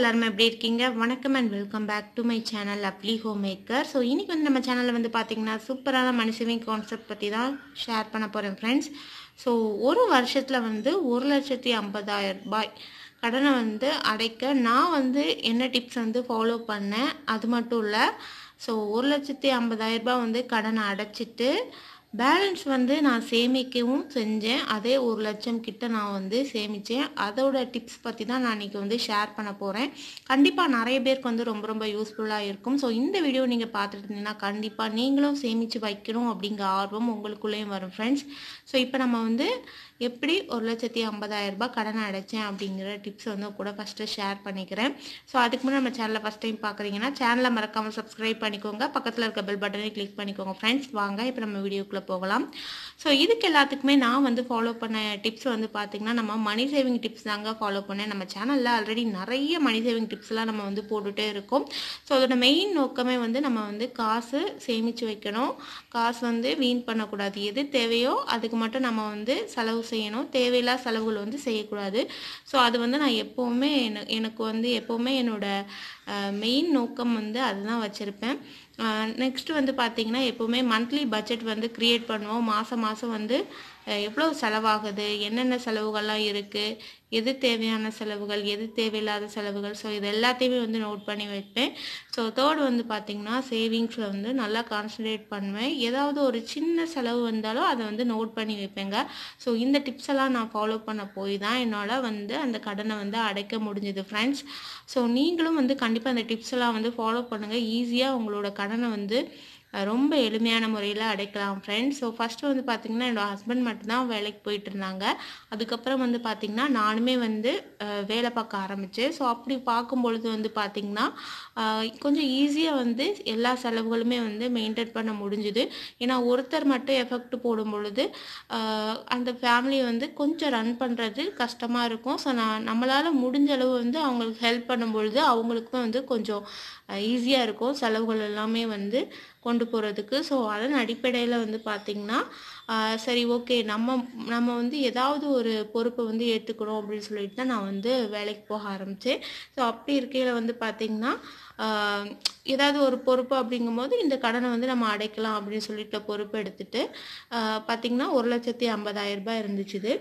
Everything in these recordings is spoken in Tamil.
எல்லாருமே எப்படி இருக்கீங்க வணக்கம் and welcome back to my channel அப்ளி ஹோம் மேக்கர் ஸோ இன்னைக்கு வந்து நம்ம சேனலில் வந்து பார்த்தீங்கன்னா சூப்பரான மணி சேவிங் கான்செப்ட் பற்றி தான் ஷேர் பண்ண போகிறேன் ஃப்ரெண்ட்ஸ் ஸோ ஒரு வருஷத்தில் வந்து ஒரு லட்சத்தி ஐம்பதாயிரம் ரூபாய் கடனை வந்து அடைக்க நான் வந்து என்ன டிப்ஸ் வந்து ஃபாலோ பண்ணேன் அது மட்டும் இல்லை ஸோ ஒரு லட்சத்தி ஐம்பதாயிரம் ரூபாய் வந்து கடனை அடைச்சிட்டு பேலன்ஸ் வந்து நான் சேமிக்கவும் செஞ்சேன் அதே ஒரு லட்சம் கிட்ட நான் வந்து சேமித்தேன் அதோட டிப்ஸ் பற்றி தான் நான் இன்றைக்கி வந்து ஷேர் பண்ண போகிறேன் கண்டிப்பாக நிறைய பேருக்கு வந்து ரொம்ப ரொம்ப யூஸ்ஃபுல்லாக இருக்கும் ஸோ இந்த வீடியோ நீங்கள் பார்த்துட்டு இருந்தீங்கன்னா கண்டிப்பாக நீங்களும் சேமித்து வைக்கணும் அப்படிங்கிற ஆர்வம் உங்களுக்குள்ளேயும் வரும் ஃப்ரெண்ட்ஸ் ஸோ இப்போ நம்ம வந்து எப்படி ஒரு லட்சத்தி ஐம்பதாயிரம் ரூபாய் கடனை அடைச்சேன் அப்படிங்கிற டிப்ஸ் வந்து கூட ஃபஸ்ட்டு ஷேர் பண்ணிக்கிறேன் ஸோ அதுக்கு முன்னாடி நம்ம சேனலை ஃபஸ்ட் டைம் பார்க்குறீங்கன்னா சேனலை மறக்காமல் சப்ஸ்கிரைப் பண்ணிக்கோங்க பக்கத்தில் இருக்க பெல் பட்டனை கிளிக் பண்ணிக்கோங்க ஃப்ரெண்ட்ஸ் வாங்க இப்போ நம்ம வீடியோக்குள்ளே போகலாம் ஸோ இதுக்கு எல்லாத்துக்குமே நான் வந்து ஃபாலோ பண்ண டிப்ஸ் வந்து பார்த்திங்கன்னா நம்ம மணி சேவிங் டிப்ஸ் தாங்க ஃபாலோ பண்ணேன் நம்ம சேனலில் ஆல்ரெடி நிறைய மணி சேவிங் டிப்ஸ்லாம் நம்ம வந்து போட்டுகிட்டே இருக்கோம் ஸோ அதோட மெயின் நோக்கமே வந்து நம்ம வந்து காசு சேமித்து வைக்கணும் காசு வந்து வீண் பண்ணக்கூடாது எது தேவையோ அதுக்கு மட்டும் நம்ம வந்து செலவு செய்யணும் தேவையில்லா செலவுகள் வந்து செய்யக்கூடாது ஸோ அது வந்து நான் எப்போவுமே என- எனக்கு வந்து எப்போவுமே என்னோட மெயின் நோக்கம் வந்து அதுதான் வச்சுருப்பேன் நெக்ஸ்ட் வந்து பார்த்தீங்கன்னா எப்போவுமே மந்த்லி பட்ஜெட் வந்து க்ரியேட் பண்ணுவோம் மாதம் மாதம் வந்து அஹ், எவ்வளோ செலவாகுது என்னென்ன செலவுகள்லாம் இருக்குது எது தேவையான செலவுகள் எது தேவையில்லாத செலவுகள் ஸோ இது எல்லாத்தையுமே வந்து நோட் பண்ணி வைப்பேன் ஸோ தேர்ட் வந்து பார்த்திங்கன்னா சேவிங்ஸில் வந்து நல்லா கான்சன்ட்ரேட் பண்ணுவேன் ஏதாவது ஒரு சின்ன செலவு வந்தாலும் அதை வந்து நோட் பண்ணி வைப்பேங்க ஸோ இந்த டிப்ஸ் எல்லாம் நான் ஃபாலோ பண்ண போய் தான் என்னால் வந்து அந்த கடனை வந்து அடைக்க முடிஞ்சது ஃப்ரெண்ட்ஸ் ஸோ நீங்களும் வந்து கண்டிப்பாக அந்த டிப்ஸ் எல்லாம் வந்து ஃபாலோ பண்ணுங்கள் ஈஸியாக உங்களோட கடனை வந்து அஹ், ரொம்ப எளிமையான முறையில் அடைக்கலாம் ஃப்ரெண்ட்ஸ் ஸோ ஃபஸ்ட்டு வந்து பார்த்திங்கன்னா என்னோட ஹஸ்பண்ட் மட்டும்தான் வேலைக்கு போயிட்டு இருந்தாங்க அதுக்கப்புறம் வந்து பார்த்திங்கன்னா நானுமே வந்து அஹ், வேலை பார்க்க ஆரம்பித்தேன் ஸோ அப்படி பார்க்கும் பொழுது வந்து பார்த்திங்கன்னா அஹ், கொஞ்சம் ஈஸியாக வந்து எல்லா செலவுகளுமே வந்து மெயின்டைன் பண்ண முடிஞ்சுது ஏன்னா ஒருத்தர் மட்டும் எஃபெக்ட் போடும் பொழுது ஆஹ் அந்த ஃபேமிலியை வந்து கொஞ்சம் ரன் பண்ணுறது கஷ்டமாக இருக்கும் ஸோ நான் நம்மளால் முடிஞ்ச அளவு வந்து அவங்களுக்கு ஹெல்ப் பண்ணும் பொழுது அவங்களுக்கும் வந்து கொஞ்சம் ஈஸியாக இருக்கும் செலவுகள் எல்லாமே வந்து கொண்டு போகிறதுக்கு ஸோ அதன் அடிப்படையில் வந்து பார்த்திங்கன்னா ஆஹ் சரி ஓகே நம்ம நம்ம வந்து ஏதாவது ஒரு பொறுப்பை வந்து ஏற்றுக்கணும் அப்படின்னு சொல்லிட்டு தான் நான் வந்து வேலைக்கு போக ஆரம்பித்தேன் ஸோ அப்படி இருக்கையில் வந்து பார்த்திங்கன்னா ஆஹ் ஏதாவது ஒரு பொறுப்பு அப்படிங்கும்போது இந்த கடனை வந்து நம்ம அடைக்கலாம் அப்படின்னு சொல்லிட்டு பொறுப்பு எடுத்துட்டு ஆஹ் பார்த்திங்கன்னா ஒரு லட்சத்தி ஐம்பதாயிரம் ரூபாய் இருந்துச்சு இது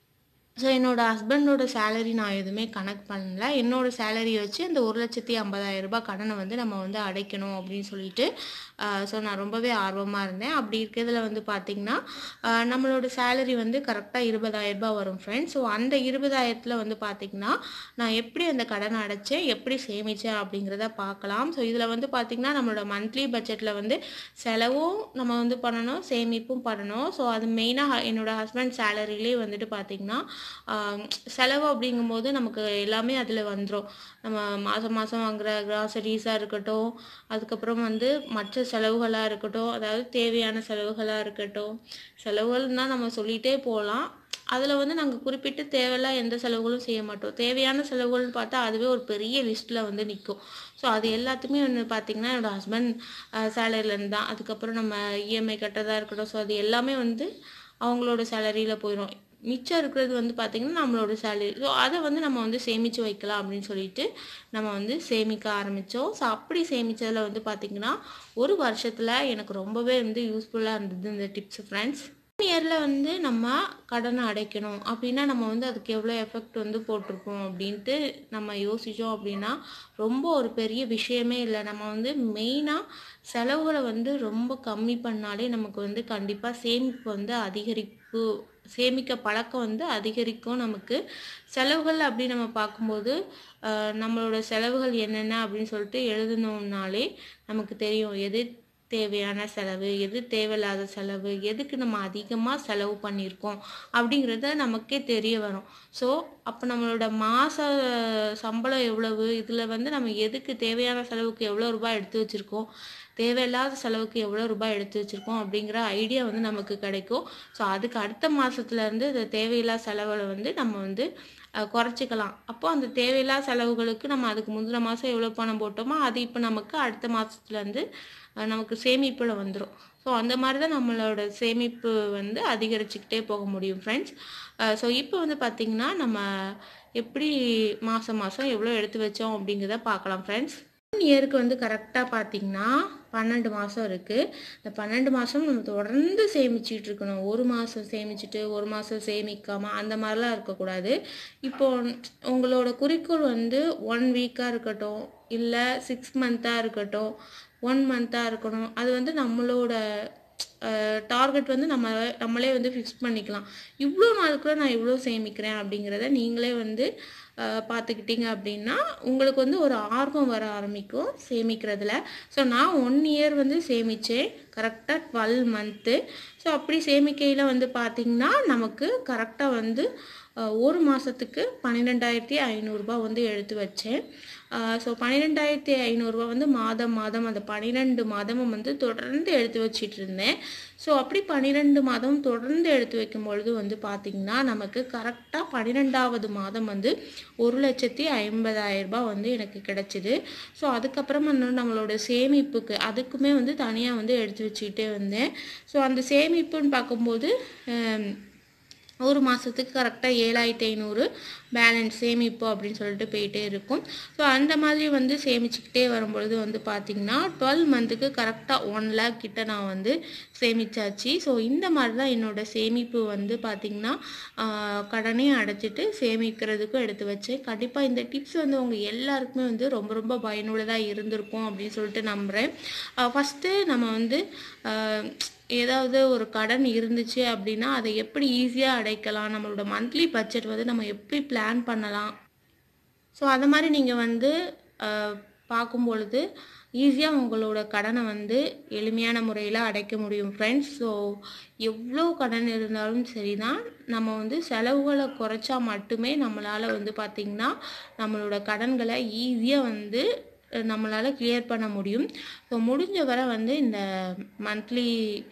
ஸோ என்னோட ஹஸ்பண்டோட சேலரி நான் எதுவுமே கனெக்ட் பண்ணல என்னோட சேலரி வச்சு அந்த ஒரு லட்சத்தி ஐம்பதாயிரம் ரூபாய் கடனை வந்து நம்ம வந்து அடைக்கணும் அப்படின்னு சொல்லிட்டு ஸோ நான் ரொம்பவே ஆர்வமாக இருந்தேன் அப்படி இருக்கிறதுல வந்து பார்த்திங்கன்னா ஆஹ் நம்மளோட சேலரி வந்து கரெக்டாக இருபதாயிரம் ரூபாய் வரும் ஃப்ரெண்ட்ஸ் ஸோ அந்த இருபதாயிரத்தில் வந்து பார்த்திங்கன்னா நான் எப்படி அந்த கடனை அடைச்சேன் எப்படி சேமித்தேன் அப்படிங்கிறத பார்க்கலாம் ஸோ இதில் வந்து பார்த்திங்கன்னா நம்மளோட மந்த்லி பட்ஜெட்டில் வந்து செலவும் நம்ம வந்து பண்ணணும் சேமிப்பும் பண்ணணும் ஸோ அது மெயினாக என்னோட ஹஸ்பண்ட் சேலரியிலே வந்துட்டு பார்த்திங்கன்னா ஆம், செலவு அப்படிங்கும்போது நமக்கு எல்லாமே அதில் வந்துடும் நம்ம மாதம் மாதம் வாங்குற கிராசரிஸாக இருக்கட்டும் அதுக்கப்புறம் வந்து மற்ற செலவுகளாக இருக்கட்டும் அதாவது தேவையான செலவுகளாக இருக்கட்டும் செலவுகள்னா நம்ம சொல்லிகிட்டே போகலாம் அதில் வந்து நாங்கள் குறிப்பிட்டு தேவையில்லாம் எந்த செலவுகளும் செய்ய மாட்டோம் தேவையான செலவுகள்னு பார்த்தா அதுவே ஒரு பெரிய லிஸ்ட்டில் வந்து நிற்கும் ஸோ அது எல்லாத்தையுமே வந்து பார்த்திங்கன்னா என்னோட ஹஸ்பண்ட் சேலரிலேருந்து தான் அதுக்கப்புறம் நம்ம இஎம்ஐ கட்டுறதா இருக்கட்டும் ஸோ அது எல்லாமே வந்து அவங்களோட சேலரியில் போயிடும் மிச்சம் இருக்கிறது வந்து பார்த்திங்கன்னா நம்மளோட சேலரி ஸோ அதை வந்து நம்ம வந்து சேமித்து வைக்கலாம் அப்படின்னு சொல்லிட்டு நம்ம வந்து சேமிக்க ஆரம்பித்தோம் ஸோ அப்படி சேமித்ததில் வந்து பார்த்திங்கன்னா ஒரு வருஷத்தில் எனக்கு ரொம்பவே வந்து யூஸ்ஃபுல்லாக இருந்தது இந்த டிப்ஸ் ஃப்ரெண்ட்ஸ் இயரில் வந்து நம்ம கடனை அடைக்கணும் அப்படின்னா நம்ம வந்து அதுக்கு எவ்வளோ எஃபெக்ட் வந்து போட்டிருப்போம் அப்படின்ட்டு நம்ம யோசித்தோம் அப்படின்னா ரொம்ப ஒரு பெரிய விஷயமே இல்லை நம்ம வந்து மெயினாக செலவுகளை வந்து ரொம்ப கம்மி பண்ணாலே நமக்கு வந்து கண்டிப்பாக சேமிப்பு வந்து அதிகரிப்பு சேமிக்க பழக்கம் வந்து அதிகரிக்கும் நமக்கு செலவுகள் அப்படி நம்ம பார்க்கும்போது ஆஹ், நம்மளோட செலவுகள் என்னென்ன அப்படின்னு சொல்லிட்டு எழுதணும்னாலே நமக்கு தெரியும் எது தேவையான செலவு எது தேவையில்லாத செலவு எதுக்கு நம்ம அதிகமாக செலவு பண்ணியிருக்கோம் அப்படிங்கிறத நமக்கே தெரிய வரும் ஸோ அப்போ நம்மளோட மாத சம்பளம் எவ்வளவு இதில் வந்து நம்ம எதுக்கு தேவையான செலவுக்கு எவ்வளோ ரூபாய் எடுத்து வச்சுருக்கோம் தேவையில்லாத செலவுக்கு எவ்வளோ ரூபாய் எடுத்து வச்சுருக்கோம் அப்படிங்கிற ஐடியா வந்து நமக்கு கிடைக்கும் ஸோ அதுக்கு அடுத்த மாதத்துலேருந்து இந்த தேவையில்லாத செலவுகளை வந்து நம்ம வந்து அஹ், குறைச்சிக்கலாம் அப்போ அந்த தேவையில்லா செலவுகளுக்கு நம்ம அதுக்கு முந்தின மாதம் எவ்வளோ பணம் போட்டோமோ அது இப்போ நமக்கு அடுத்த மாதத்துலேருந்து நமக்கு சேமிப்பில் வந்துடும் ஸோ அந்த மாதிரி தான் நம்மளோட சேமிப்பு வந்து அதிகரிச்சுக்கிட்டே போக முடியும் ஃப்ரெண்ட்ஸ் ஸோ இப்போ வந்து பார்த்திங்கன்னா நம்ம எப்படி மாதம் மாதம் எவ்வளோ எடுத்து வச்சோம் அப்படிங்கிறத பார்க்கலாம் ஃப்ரெண்ட்ஸ் ஒன் இயருக்கு வந்து கரெக்டாக பார்த்தீங்கன்னா பன்னெண்டு மாதம் இருக்குது இந்த பன்னெண்டு மாதம் நம்ம தொடர்ந்து சேமிச்சிட்டு இருக்கணும் ஒரு மாதம் சேமிச்சுட்டு ஒரு மாதம் சேமிக்காமல் அந்த மாதிரிலாம் இருக்கக்கூடாது இப்போ உங்களோட குறிக்கோள் வந்து ஒன் வீக்காக இருக்கட்டும் இல்லை சிக்ஸ் மந்த்தாக இருக்கட்டும் ஒன் மந்த்தாக இருக்கணும் அது வந்து நம்மளோட டார்கெட் வந்து நம்ம நம்மளே வந்து ஃபிக்ஸ் பண்ணிக்கலாம் இவ்வளோ நாளுக்குள்ள நான் இவ்வளோ சேமிக்கிறேன் அப்படிங்கிறத நீங்களே வந்து அஹ், பார்த்துக்கிட்டீங்க அப்படின்னா உங்களுக்கு வந்து ஒரு ஆர்வம் வர ஆரம்பிக்கும் சேமிக்கிறதுல ஸோ நான் ஒன் இயர் வந்து சேமித்தேன் கரெக்டாக டுவெல் மந்த்து ஸோ அப்படி சேமிக்கையில் வந்து பார்த்திங்கன்னா நமக்கு கரெக்டாக வந்து அஹ், ஒரு மாதத்துக்கு பன்னிரெண்டாயிரத்தி ஐநூறுரூபா வந்து எடுத்து வச்சேன் ஸோ பன்னிரெண்டாயிரத்தி ஐநூறுரூவா வந்து மாதம் மாதம் அந்த பன்னிரெண்டு மாதமும் வந்து தொடர்ந்து எடுத்து வச்சிட்டு இருந்தேன் ஸோ அப்படி பன்னிரெண்டு மாதம் தொடர்ந்து எடுத்து வைக்கும் பொழுது வந்து பார்த்திங்கன்னா நமக்கு கரெக்டாக பன்னிரெண்டாவது மாதம் வந்து ஒரு லட்சத்தி ஐம்பதாயிரம் ரூபாய் வந்து எனக்கு கிடச்சிது ஸோ அதுக்கப்புறம் வந்து நம்மளோட சேமிப்புக்கு அதுக்குமே வந்து தனியாக வந்து எடுத்து வச்சுக்கிட்டே வந்தேன் ஸோ அந்த சேமிப்புன்னு பார்க்கும்போது ஹம், ஒரு மாதத்துக்கு கரெக்டாக ஏழாயிரத்தி ஐநூறு பேலன்ஸ் சேமிப்பு அப்படின்னு சொல்லிட்டு போயிட்டே இருக்கும் ஸோ அந்த மாதிரி வந்து சேமிச்சுக்கிட்டே வரும்பொழுது வந்து பார்த்திங்கன்னா டுவெல் மந்த்துக்கு கரெக்டாக ஒன் லேக் கிட்ட நான் வந்து சேமிச்சாச்சு ஸோ இந்த மாதிரி தான் என்னோட சேமிப்பு வந்து பார்த்திங்கன்னா ஆஹ், கடனையும் அடைச்சிட்டு சேமிக்கிறதுக்கும் எடுத்து வச்சேன் கண்டிப்பாக இந்த டிப்ஸ் வந்து உங்கள் எல்லாருக்குமே வந்து ரொம்ப ரொம்ப பயனுள்ளதாக இருந்திருக்கும் அப்படின்னு சொல்லிட்டு நம்புகிறேன் ஃபஸ்ட்டு நம்ம வந்து ஆஹ், ஏதாவது ஒரு கடன் இருந்துச்சு அப்படின்னா அதை எப்படி ஈஸியாக அடைக்கலாம் நம்மளோட மந்த்லி பட்ஜெட் வந்து நம்ம எப்படி பிளான் பண்ணலாம் ஸோ அது மாதிரி நீங்கள் வந்து அஹ், பார்க்கும் பொழுது ஈஸியாக உங்களோட கடனை வந்து எளிமையான முறையில் அடைக்க முடியும் ஃப்ரெண்ட்ஸ் ஸோ எவ்வளோ கடன் இருந்தாலும் சரி தான் நம்ம வந்து செலவுகளை குறைச்சா மட்டுமே நம்மளால் வந்து பார்த்திங்கன்னா நம்மளோட கடன்களை ஈஸியாக வந்து நம்மளால் கிளியர் பண்ண முடியும் ஸோ முடிஞ்ச வரை வந்து இந்த மந்த்லி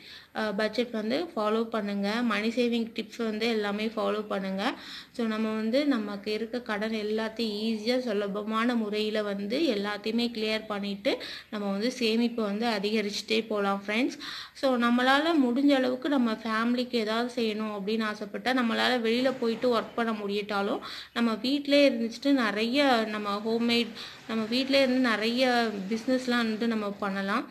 பட்ஜெட் வந்து ஃபாலோ பண்ணுங்கள் மணி சேவிங் டிப்ஸ் வந்து எல்லாமே ஃபாலோ பண்ணுங்கள் ஸோ நம்ம வந்து நமக்கு இருக்க கடன் எல்லாத்தையும் ஈஸியாக சுலபமான முறையில் வந்து எல்லாத்தையுமே கிளியர் பண்ணிவிட்டு நம்ம வந்து சேமிப்பு வந்து அதிகரிச்சுட்டே போகலாம் ஃப்ரெண்ட்ஸ் ஸோ நம்மளால் முடிஞ்ச அளவுக்கு நம்ம ஃபேமிலிக்கு ஏதாவது செய்யணும் அப்படின்னு ஆசைப்பட்டால் நம்மளால் வெளியில் போயிட்டு ஒர்க் பண்ண முடியிட்டாலும் நம்ம வீட்டிலே இருந்துச்சுட்டு நிறைய நம்ம ஹோம்மேட் நம்ம வீட்டிலே இருந்து நிறைய பிஸ்னஸ்லாம் வந்து நம்ம பண்ணலாம்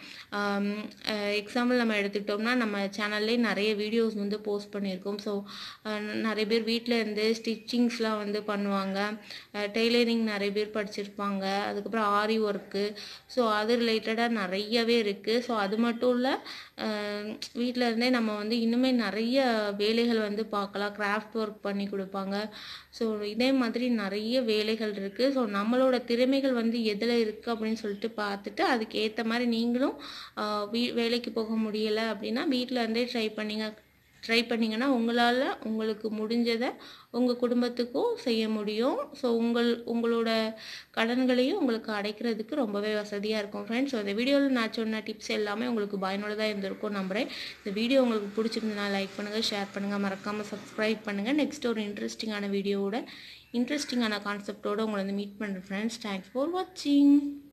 எக்ஸாம்பிள் நம்ம எடுத்துக்கிட்டோம்னா நம்ம சேனல்லே நிறைய வீடியோஸ் வந்து போஸ்ட் பண்ணியிருக்கோம் ஸோ நிறைய பேர் வீட்டில் இருந்து ஸ்டிச்சிங்ஸ்லாம் வந்து பண்ணுவாங்க டெய்லரிங் நிறைய பேர் படிச்சிருப்பாங்க அதுக்கப்புறம் ஆரி ஒர்க்கு ஸோ அது ரிலேட்டடாக நிறையவே இருக்குது ஸோ அது மட்டும் இல்லை வீட்டில் இருந்தே நம்ம வந்து இன்னுமே நிறைய வேலைகள் வந்து பார்க்கலாம் கிராஃப்ட் ஒர்க் பண்ணி கொடுப்பாங்க ஸோ இதே மாதிரி நிறைய வேலைகள் இருக்குது ஸோ நம்மளோட திறமைகள் வந்து எதில் இருக்குது அப்படின்னு சொல்லிட்டு பார்த்துட்டு அதுக்கு ஏற்ற மாதிரி நீங்களும் ஆஹ் வீ வேலைக்கு போக முடியலை அப்படின்னா வீட்டில் இருந்தே ட்ரை பண்ணிங்க ட்ரை பண்ணிங்கன்னா உங்களால் உங்களுக்கு முடிஞ்சதை உங்கள் குடும்பத்துக்கும் செய்ய முடியும் ஸோ உங்கள் உங்களோட கடன்களையும் உங்களுக்கு அடைக்கிறதுக்கு ரொம்பவே வசதியாக இருக்கும் ஃப்ரெண்ட்ஸ் ஸோ இந்த வீடியோவில் நான் சொன்ன டிப்ஸ் எல்லாமே உங்களுக்கு பயனுள்ளதாக இருந்திருக்கும் நம்புகிறேன் இந்த வீடியோ உங்களுக்கு பிடிச்சிருந்ததுனா லைக் பண்ணுங்கள் ஷேர் பண்ணுங்கள் மறக்காமல் சப்ஸ்கிரைப் பண்ணுங்கள் நெக்ஸ்ட் ஒரு இன்ட்ரெஸ்டிங்கான வீடியோவோட இன்ட்ரெஸ்டிங்கான கான்செப்டோடு உங்களை வந்து மீட் பண்ணுறேன் ஃப்ரெண்ட்ஸ் தேங்க்ஸ் ஃபார் வாட்சிங்